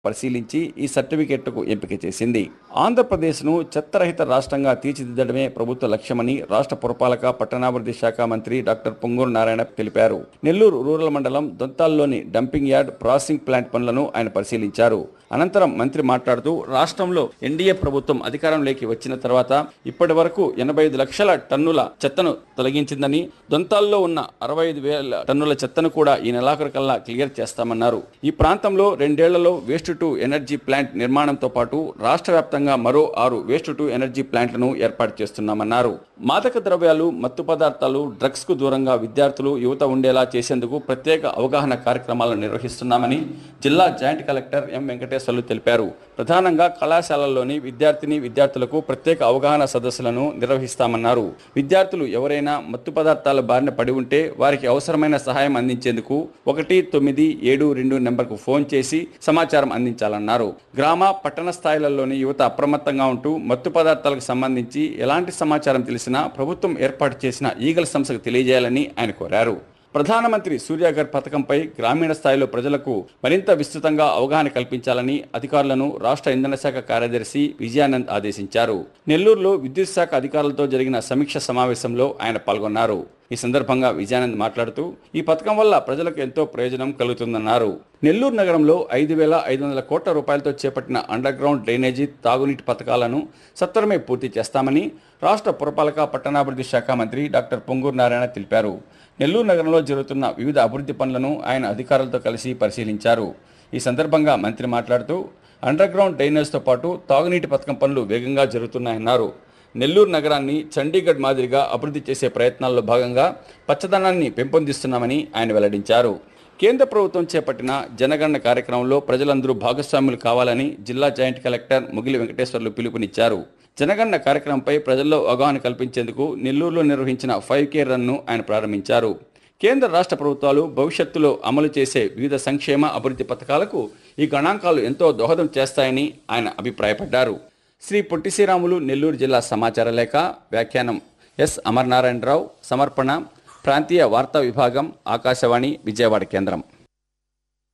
పరిశీలించి ఈ సర్టిఫికెట్కు ఎంపిక చేసింది ఆంధ్రప్రదేశ్ను చెత్తరహిత రాష్ట్రంగా తీర్చిదిద్దడమే ప్రభుత్వ లక్ష్యమని రాష్ట్ర పురపాలక పట్టణాభివృద్ధి శాఖ మంత్రి డాక్టర్ పొంగూరు నారాయణ తెలిపారు నెల్లూరు రూరల్ మండలం దొంతాల్లోని డంపింగ్ యార్డ్ ప్రాసెసింగ్ ప్లాంట్ పనులను ఆయన పరిశీలించారు అనంతరం మంత్రి మాట్లాడుతూ రాష్ట్రంలో ఎన్డీఏ ప్రభుత్వం అధికారంలోకి వచ్చిన తర్వాత ఇప్పటి వరకు ఎనభై ఐదు లక్షల టన్నుల చెత్తను తొలగించిందని దొంతాల్లో ఉన్న అరవై ఐదు వేల టన్నుల చెత్తను కూడా ఈ నెలాఖరు కల్లా క్లియర్ చేస్తామన్నారు ఈ ప్రాంతంలో రెండేళ్లలో వేస్ట్ టు ఎనర్జీ ప్లాంట్ నిర్మాణంతో పాటు రాష్ట్ర వ్యాప్తంగా మరో ఆరు వేస్ట్ టు ఎనర్జీ ప్లాంట్లను ఏర్పాటు చేస్తున్నామన్నారు మాదక ద్రవ్యాలు మత్తు పదార్థాలు డ్రగ్స్ కు దూరంగా విద్యార్థులు యువత ఉండేలా చేసేందుకు ప్రత్యేక అవగాహన కార్యక్రమాలను నిర్వహిస్తున్నామని జిల్లా జాయింట్ కలెక్టర్ ఎం వెంకటేశ్వర్లు తెలిపారు ప్రధానంగా కళాశాలల్లోని విద్యార్థిని విద్యార్థులకు ప్రత్యేక అవగాహన సదస్సులను నిర్వహిస్తామన్నారు విద్యార్థులు ఎవరైనా మత్తు పదార్థాల బారిన పడి ఉంటే వారికి అవసరమైన సహాయం అందించేందుకు ఒకటి తొమ్మిది ఏడు రెండు నెంబర్కు ఫోన్ చేసి సమాచారం అందించాలన్నారు గ్రామ పట్టణ స్థాయిలలోని యువత అప్రమత్తంగా ఉంటూ మత్తు పదార్థాలకు సంబంధించి ఎలాంటి సమాచారం తెలిసినా ప్రభుత్వం ఏర్పాటు చేసిన ఈగల్ సంస్థకు తెలియజేయాలని ఆయన కోరారు ప్రధానమంత్రి సూర్యాగర్ పథకంపై గ్రామీణ స్థాయిలో ప్రజలకు మరింత విస్తృతంగా అవగాహన కల్పించాలని అధికారులను రాష్ట్ర ఇంధన శాఖ కార్యదర్శి విజయానంద్ ఆదేశించారు నెల్లూరులో విద్యుత్ శాఖ అధికారులతో జరిగిన సమీక్ష సమావేశంలో ఆయన పాల్గొన్నారు ఈ సందర్భంగా విజయానంద్ మాట్లాడుతూ ఈ పథకం వల్ల ప్రజలకు ఎంతో ప్రయోజనం కలుగుతుందన్నారు నెల్లూరు నగరంలో ఐదు వేల ఐదు వందల కోట్ల రూపాయలతో చేపట్టిన అండర్ గ్రౌండ్ డ్రైనేజీ తాగునీటి పథకాలను సత్వరమే పూర్తి చేస్తామని రాష్ట్ర పురపాలక పట్టణాభివృద్ధి శాఖ మంత్రి డాక్టర్ పొంగూరు నారాయణ తెలిపారు నెల్లూరు నగరంలో జరుగుతున్న వివిధ అభివృద్ధి పనులను ఆయన అధికారులతో కలిసి పరిశీలించారు ఈ సందర్భంగా మంత్రి మాట్లాడుతూ అండర్ గ్రౌండ్ డ్రైనేజ్తో పాటు తాగునీటి పథకం పనులు వేగంగా జరుగుతున్నాయన్నారు నెల్లూరు నగరాన్ని చండీగఢ్ మాదిరిగా అభివృద్ధి చేసే ప్రయత్నాల్లో భాగంగా పచ్చదనాన్ని పెంపొందిస్తున్నామని ఆయన వెల్లడించారు కేంద్ర ప్రభుత్వం చేపట్టిన జనగణన కార్యక్రమంలో ప్రజలందరూ భాగస్వాములు కావాలని జిల్లా జాయింట్ కలెక్టర్ ముగిలి వెంకటేశ్వర్లు పిలుపునిచ్చారు జనగణన కార్యక్రమంపై ప్రజల్లో అవగాహన కల్పించేందుకు నెల్లూరులో నిర్వహించిన ఫైవ్ కే రన్ను ఆయన ప్రారంభించారు కేంద్ర రాష్ట్ర ప్రభుత్వాలు భవిష్యత్తులో అమలు చేసే వివిధ సంక్షేమ అభివృద్ధి పథకాలకు ఈ గణాంకాలు ఎంతో దోహదం చేస్తాయని ఆయన అభిప్రాయపడ్డారు శ్రీ పొట్టి శ్రీరాములు నెల్లూరు జిల్లా సమాచార లేఖ వ్యాఖ్యానం ఎస్ అమర్నారాయణరావు సమర్పణ ప్రాంతీయ వార్తా విభాగం ఆకాశవాణి విజయవాడ కేంద్రం